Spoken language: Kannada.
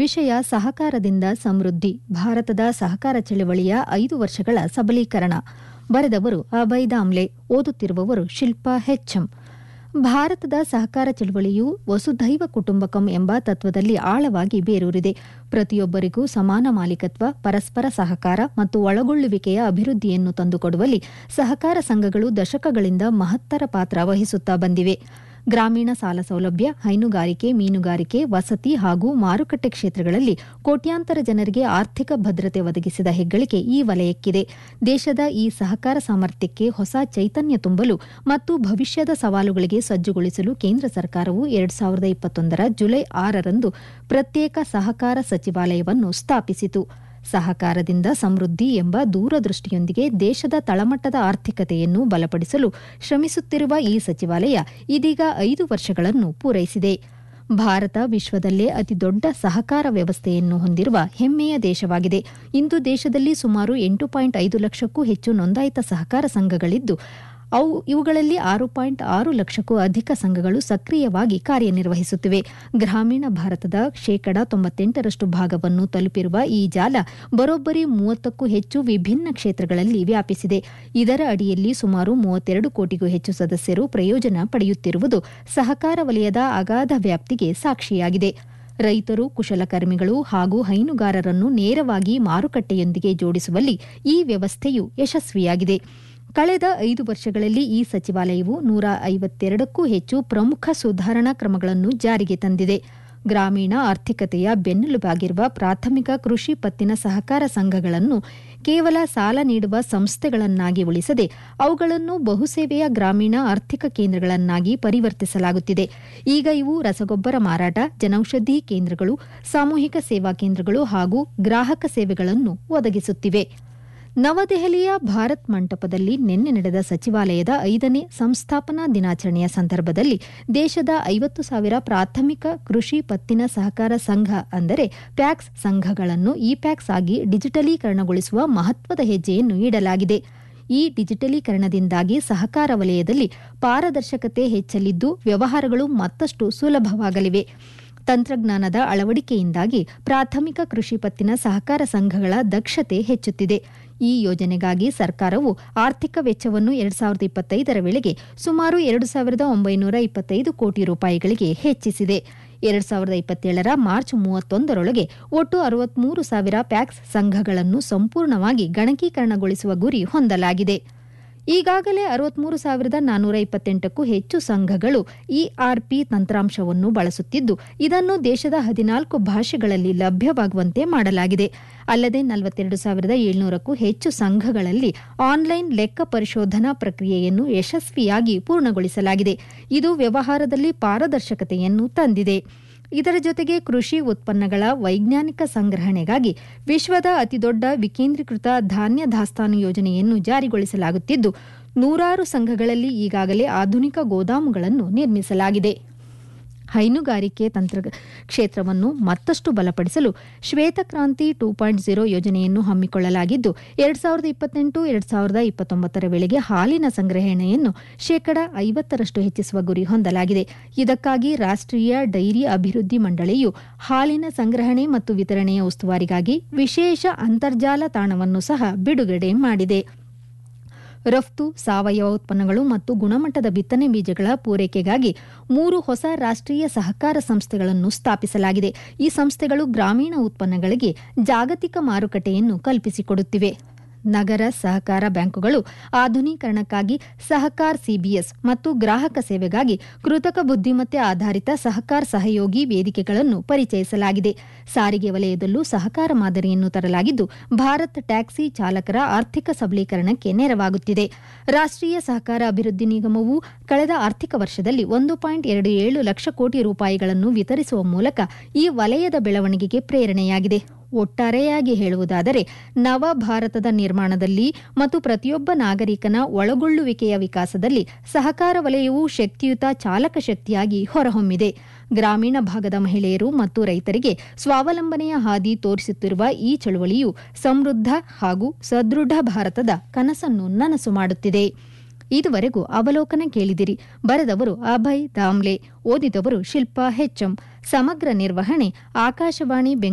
ವಿಷಯ ಸಹಕಾರದಿಂದ ಸಮೃದ್ಧಿ ಭಾರತದ ಸಹಕಾರ ಚಳವಳಿಯ ಐದು ವರ್ಷಗಳ ಸಬಲೀಕರಣ ಬರೆದವರು ಅಭಯ್ ದಾಮ್ಲೆ ಓದುತ್ತಿರುವವರು ಶಿಲ್ಪಾ ಹೆಚ್ಎಂ ಭಾರತದ ಸಹಕಾರ ಚಳವಳಿಯು ವಸುಧೈವ ಕುಟುಂಬಕಂ ಎಂಬ ತತ್ವದಲ್ಲಿ ಆಳವಾಗಿ ಬೇರೂರಿದೆ ಪ್ರತಿಯೊಬ್ಬರಿಗೂ ಸಮಾನ ಮಾಲೀಕತ್ವ ಪರಸ್ಪರ ಸಹಕಾರ ಮತ್ತು ಒಳಗೊಳ್ಳುವಿಕೆಯ ಅಭಿವೃದ್ಧಿಯನ್ನು ತಂದುಕೊಡುವಲ್ಲಿ ಸಹಕಾರ ಸಂಘಗಳು ದಶಕಗಳಿಂದ ಮಹತ್ತರ ಪಾತ್ರ ವಹಿಸುತ್ತಾ ಬಂದಿವೆ ಗ್ರಾಮೀಣ ಸಾಲ ಸೌಲಭ್ಯ ಹೈನುಗಾರಿಕೆ ಮೀನುಗಾರಿಕೆ ವಸತಿ ಹಾಗೂ ಮಾರುಕಟ್ಟೆ ಕ್ಷೇತ್ರಗಳಲ್ಲಿ ಕೋಟ್ಯಾಂತರ ಜನರಿಗೆ ಆರ್ಥಿಕ ಭದ್ರತೆ ಒದಗಿಸಿದ ಹೆಗ್ಗಳಿಕೆ ಈ ವಲಯಕ್ಕಿದೆ ದೇಶದ ಈ ಸಹಕಾರ ಸಾಮರ್ಥ್ಯಕ್ಕೆ ಹೊಸ ಚೈತನ್ಯ ತುಂಬಲು ಮತ್ತು ಭವಿಷ್ಯದ ಸವಾಲುಗಳಿಗೆ ಸಜ್ಜುಗೊಳಿಸಲು ಕೇಂದ್ರ ಸರ್ಕಾರವು ಎರಡ್ ಸಾವಿರದ ಇಪ್ಪತ್ತೊಂದರ ಜುಲೈ ಆರರಂದು ಪ್ರತ್ಯೇಕ ಸಹಕಾರ ಸಚಿವಾಲಯವನ್ನು ಸ್ಥಾಪಿಸಿತು ಸಹಕಾರದಿಂದ ಸಮೃದ್ಧಿ ಎಂಬ ದೂರದೃಷ್ಟಿಯೊಂದಿಗೆ ದೇಶದ ತಳಮಟ್ಟದ ಆರ್ಥಿಕತೆಯನ್ನು ಬಲಪಡಿಸಲು ಶ್ರಮಿಸುತ್ತಿರುವ ಈ ಸಚಿವಾಲಯ ಇದೀಗ ಐದು ವರ್ಷಗಳನ್ನು ಪೂರೈಸಿದೆ ಭಾರತ ವಿಶ್ವದಲ್ಲೇ ಅತಿದೊಡ್ಡ ಸಹಕಾರ ವ್ಯವಸ್ಥೆಯನ್ನು ಹೊಂದಿರುವ ಹೆಮ್ಮೆಯ ದೇಶವಾಗಿದೆ ಇಂದು ದೇಶದಲ್ಲಿ ಸುಮಾರು ಎಂಟು ಪಾಯಿಂಟ್ ಐದು ಲಕ್ಷಕ್ಕೂ ಹೆಚ್ಚು ನೋಂದಾಯಿತ ಸಹಕಾರ ಸಂಘಗಳಿದ್ದು ಅವು ಇವುಗಳಲ್ಲಿ ಆರು ಪಾಯಿಂಟ್ ಆರು ಲಕ್ಷಕ್ಕೂ ಅಧಿಕ ಸಂಘಗಳು ಸಕ್ರಿಯವಾಗಿ ಕಾರ್ಯನಿರ್ವಹಿಸುತ್ತಿವೆ ಗ್ರಾಮೀಣ ಭಾರತದ ಶೇಕಡ ತೊಂಬತ್ತೆಂಟರಷ್ಟು ಭಾಗವನ್ನು ತಲುಪಿರುವ ಈ ಜಾಲ ಬರೋಬ್ಬರಿ ಮೂವತ್ತಕ್ಕೂ ಹೆಚ್ಚು ವಿಭಿನ್ನ ಕ್ಷೇತ್ರಗಳಲ್ಲಿ ವ್ಯಾಪಿಸಿದೆ ಇದರ ಅಡಿಯಲ್ಲಿ ಸುಮಾರು ಮೂವತ್ತೆರಡು ಕೋಟಿಗೂ ಹೆಚ್ಚು ಸದಸ್ಯರು ಪ್ರಯೋಜನ ಪಡೆಯುತ್ತಿರುವುದು ಸಹಕಾರ ವಲಯದ ಅಗಾಧ ವ್ಯಾಪ್ತಿಗೆ ಸಾಕ್ಷಿಯಾಗಿದೆ ರೈತರು ಕುಶಲಕರ್ಮಿಗಳು ಹಾಗೂ ಹೈನುಗಾರರನ್ನು ನೇರವಾಗಿ ಮಾರುಕಟ್ಟೆಯೊಂದಿಗೆ ಜೋಡಿಸುವಲ್ಲಿ ಈ ವ್ಯವಸ್ಥೆಯು ಯಶಸ್ವಿಯಾಗಿದೆ ಕಳೆದ ಐದು ವರ್ಷಗಳಲ್ಲಿ ಈ ಸಚಿವಾಲಯವು ನೂರ ಐವತ್ತೆರಡಕ್ಕೂ ಹೆಚ್ಚು ಪ್ರಮುಖ ಸುಧಾರಣಾ ಕ್ರಮಗಳನ್ನು ಜಾರಿಗೆ ತಂದಿದೆ ಗ್ರಾಮೀಣ ಆರ್ಥಿಕತೆಯ ಬೆನ್ನೆಲುಬಾಗಿರುವ ಪ್ರಾಥಮಿಕ ಕೃಷಿ ಪತ್ತಿನ ಸಹಕಾರ ಸಂಘಗಳನ್ನು ಕೇವಲ ಸಾಲ ನೀಡುವ ಸಂಸ್ಥೆಗಳನ್ನಾಗಿ ಉಳಿಸದೆ ಅವುಗಳನ್ನು ಬಹುಸೇವೆಯ ಗ್ರಾಮೀಣ ಆರ್ಥಿಕ ಕೇಂದ್ರಗಳನ್ನಾಗಿ ಪರಿವರ್ತಿಸಲಾಗುತ್ತಿದೆ ಈಗ ಇವು ರಸಗೊಬ್ಬರ ಮಾರಾಟ ಜನೌಷಧಿ ಕೇಂದ್ರಗಳು ಸಾಮೂಹಿಕ ಸೇವಾ ಕೇಂದ್ರಗಳು ಹಾಗೂ ಗ್ರಾಹಕ ಸೇವೆಗಳನ್ನು ಒದಗಿಸುತ್ತಿವೆ ನವದೆಹಲಿಯ ಭಾರತ್ ಮಂಟಪದಲ್ಲಿ ನಿನ್ನೆ ನಡೆದ ಸಚಿವಾಲಯದ ಐದನೇ ಸಂಸ್ಥಾಪನಾ ದಿನಾಚರಣೆಯ ಸಂದರ್ಭದಲ್ಲಿ ದೇಶದ ಐವತ್ತು ಸಾವಿರ ಪ್ರಾಥಮಿಕ ಕೃಷಿ ಪತ್ತಿನ ಸಹಕಾರ ಸಂಘ ಅಂದರೆ ಪ್ಯಾಕ್ಸ್ ಸಂಘಗಳನ್ನು ಇ ಪ್ಯಾಕ್ಸ್ ಆಗಿ ಡಿಜಿಟಲೀಕರಣಗೊಳಿಸುವ ಮಹತ್ವದ ಹೆಜ್ಜೆಯನ್ನು ಇಡಲಾಗಿದೆ ಈ ಡಿಜಿಟಲೀಕರಣದಿಂದಾಗಿ ಸಹಕಾರ ವಲಯದಲ್ಲಿ ಪಾರದರ್ಶಕತೆ ಹೆಚ್ಚಲಿದ್ದು ವ್ಯವಹಾರಗಳು ಮತ್ತಷ್ಟು ಸುಲಭವಾಗಲಿವೆ ತಂತ್ರಜ್ಞಾನದ ಅಳವಡಿಕೆಯಿಂದಾಗಿ ಪ್ರಾಥಮಿಕ ಕೃಷಿ ಪತ್ತಿನ ಸಹಕಾರ ಸಂಘಗಳ ದಕ್ಷತೆ ಹೆಚ್ಚುತ್ತಿದೆ ಈ ಯೋಜನೆಗಾಗಿ ಸರ್ಕಾರವು ಆರ್ಥಿಕ ವೆಚ್ಚವನ್ನು ಎರಡ್ ಸಾವಿರದ ಇಪ್ಪತ್ತೈದರ ವೇಳೆಗೆ ಸುಮಾರು ಎರಡು ಸಾವಿರದ ಒಂಬೈನೂರ ಇಪ್ಪತ್ತೈದು ಕೋಟಿ ರೂಪಾಯಿಗಳಿಗೆ ಹೆಚ್ಚಿಸಿದೆ ಎರಡ್ ಸಾವಿರದ ಇಪ್ಪತ್ತೇಳರ ಮಾರ್ಚ್ ಮೂವತ್ತೊಂದರೊಳಗೆ ಒಟ್ಟು ಅರವತ್ಮೂರು ಸಾವಿರ ಪ್ಯಾಕ್ಸ್ ಸಂಘಗಳನ್ನು ಸಂಪೂರ್ಣವಾಗಿ ಗಣಕೀಕರಣಗೊಳಿಸುವ ಗುರಿ ಹೊಂದಲಾಗಿದೆ ಈಗಾಗಲೇ ಅರವತ್ಮೂರು ಸಾವಿರದ ನಾನ್ನೂರ ಇಪ್ಪತ್ತೆಂಟಕ್ಕೂ ಹೆಚ್ಚು ಸಂಘಗಳು ಇಆರ್ಪಿ ತಂತ್ರಾಂಶವನ್ನು ಬಳಸುತ್ತಿದ್ದು ಇದನ್ನು ದೇಶದ ಹದಿನಾಲ್ಕು ಭಾಷೆಗಳಲ್ಲಿ ಲಭ್ಯವಾಗುವಂತೆ ಮಾಡಲಾಗಿದೆ ಅಲ್ಲದೆ ನಲವತ್ತೆರಡು ಸಾವಿರದ ಏಳ್ನೂರಕ್ಕೂ ಹೆಚ್ಚು ಸಂಘಗಳಲ್ಲಿ ಆನ್ಲೈನ್ ಲೆಕ್ಕ ಪರಿಶೋಧನಾ ಪ್ರಕ್ರಿಯೆಯನ್ನು ಯಶಸ್ವಿಯಾಗಿ ಪೂರ್ಣಗೊಳಿಸಲಾಗಿದೆ ಇದು ವ್ಯವಹಾರದಲ್ಲಿ ಪಾರದರ್ಶಕತೆಯನ್ನು ತಂದಿದೆ ಇದರ ಜೊತೆಗೆ ಕೃಷಿ ಉತ್ಪನ್ನಗಳ ವೈಜ್ಞಾನಿಕ ಸಂಗ್ರಹಣೆಗಾಗಿ ವಿಶ್ವದ ಅತಿದೊಡ್ಡ ವಿಕೇಂದ್ರೀಕೃತ ಧಾನ್ಯ ದಾಸ್ತಾನು ಯೋಜನೆಯನ್ನು ಜಾರಿಗೊಳಿಸಲಾಗುತ್ತಿದ್ದು ನೂರಾರು ಸಂಘಗಳಲ್ಲಿ ಈಗಾಗಲೇ ಆಧುನಿಕ ಗೋದಾಮುಗಳನ್ನು ನಿರ್ಮಿಸಲಾಗಿದೆ ಹೈನುಗಾರಿಕೆ ತಂತ್ರ ಕ್ಷೇತ್ರವನ್ನು ಮತ್ತಷ್ಟು ಬಲಪಡಿಸಲು ಶ್ವೇತಕ್ರಾಂತಿ ಟೂ ಪಾಯಿಂಟ್ ಝೀರೋ ಯೋಜನೆಯನ್ನು ಹಮ್ಮಿಕೊಳ್ಳಲಾಗಿದ್ದು ಎರಡ್ ಸಾವಿರದ ಇಪ್ಪತ್ತೆಂಟು ಎರಡ್ ಸಾವಿರದ ಇಪ್ಪತ್ತೊಂಬತ್ತರ ವೇಳೆಗೆ ಹಾಲಿನ ಸಂಗ್ರಹಣೆಯನ್ನು ಶೇಕಡ ಐವತ್ತರಷ್ಟು ಹೆಚ್ಚಿಸುವ ಗುರಿ ಹೊಂದಲಾಗಿದೆ ಇದಕ್ಕಾಗಿ ರಾಷ್ಟ್ರೀಯ ಡೈರಿ ಅಭಿವೃದ್ಧಿ ಮಂಡಳಿಯು ಹಾಲಿನ ಸಂಗ್ರಹಣೆ ಮತ್ತು ವಿತರಣೆಯ ಉಸ್ತುವಾರಿಗಾಗಿ ವಿಶೇಷ ಅಂತರ್ಜಾಲ ತಾಣವನ್ನು ಸಹ ಬಿಡುಗಡೆ ಮಾಡಿದೆ ರಫ್ತು ಸಾವಯವ ಉತ್ಪನ್ನಗಳು ಮತ್ತು ಗುಣಮಟ್ಟದ ಬಿತ್ತನೆ ಬೀಜಗಳ ಪೂರೈಕೆಗಾಗಿ ಮೂರು ಹೊಸ ರಾಷ್ಟ್ರೀಯ ಸಹಕಾರ ಸಂಸ್ಥೆಗಳನ್ನು ಸ್ಥಾಪಿಸಲಾಗಿದೆ ಈ ಸಂಸ್ಥೆಗಳು ಗ್ರಾಮೀಣ ಉತ್ಪನ್ನಗಳಿಗೆ ಜಾಗತಿಕ ಮಾರುಕಟ್ಟೆಯನ್ನು ಕಲ್ಪಿಸಿಕೊಡುತ್ತಿವೆ ನಗರ ಸಹಕಾರ ಬ್ಯಾಂಕುಗಳು ಆಧುನೀಕರಣಕ್ಕಾಗಿ ಸಹಕಾರ್ ಸಿಬಿಎಸ್ ಮತ್ತು ಗ್ರಾಹಕ ಸೇವೆಗಾಗಿ ಕೃತಕ ಬುದ್ಧಿಮತ್ತೆ ಆಧಾರಿತ ಸಹಕಾರ್ ಸಹಯೋಗಿ ವೇದಿಕೆಗಳನ್ನು ಪರಿಚಯಿಸಲಾಗಿದೆ ಸಾರಿಗೆ ವಲಯದಲ್ಲೂ ಸಹಕಾರ ಮಾದರಿಯನ್ನು ತರಲಾಗಿದ್ದು ಭಾರತ್ ಟ್ಯಾಕ್ಸಿ ಚಾಲಕರ ಆರ್ಥಿಕ ಸಬಲೀಕರಣಕ್ಕೆ ನೆರವಾಗುತ್ತಿದೆ ರಾಷ್ಟ್ರೀಯ ಸಹಕಾರ ಅಭಿವೃದ್ಧಿ ನಿಗಮವು ಕಳೆದ ಆರ್ಥಿಕ ವರ್ಷದಲ್ಲಿ ಒಂದು ಪಾಯಿಂಟ್ ಎರಡು ಏಳು ಲಕ್ಷ ಕೋಟಿ ರೂಪಾಯಿಗಳನ್ನು ವಿತರಿಸುವ ಮೂಲಕ ಈ ವಲಯದ ಬೆಳವಣಿಗೆಗೆ ಪ್ರೇರಣೆಯಾಗಿದೆ ಒಟ್ಟಾರೆಯಾಗಿ ಹೇಳುವುದಾದರೆ ನವ ಭಾರತದ ನಿರ್ಮಾಣದಲ್ಲಿ ಮತ್ತು ಪ್ರತಿಯೊಬ್ಬ ನಾಗರಿಕನ ಒಳಗೊಳ್ಳುವಿಕೆಯ ವಿಕಾಸದಲ್ಲಿ ಸಹಕಾರ ವಲಯವು ಶಕ್ತಿಯುತ ಚಾಲಕ ಶಕ್ತಿಯಾಗಿ ಹೊರಹೊಮ್ಮಿದೆ ಗ್ರಾಮೀಣ ಭಾಗದ ಮಹಿಳೆಯರು ಮತ್ತು ರೈತರಿಗೆ ಸ್ವಾವಲಂಬನೆಯ ಹಾದಿ ತೋರಿಸುತ್ತಿರುವ ಈ ಚಳುವಳಿಯು ಸಮೃದ್ಧ ಹಾಗೂ ಸದೃಢ ಭಾರತದ ಕನಸನ್ನು ನನಸು ಮಾಡುತ್ತಿದೆ ಇದುವರೆಗೂ ಅವಲೋಕನ ಕೇಳಿದಿರಿ ಬರೆದವರು ಅಭಯ್ ದಾಮ್ಲೆ ಓದಿದವರು ಶಿಲ್ಪಾ ಹೆಚ್ಎಂ ಸಮಗ್ರ ನಿರ್ವಹಣೆ ಆಕಾಶವಾಣಿ ಬೆಂಗಳೂರು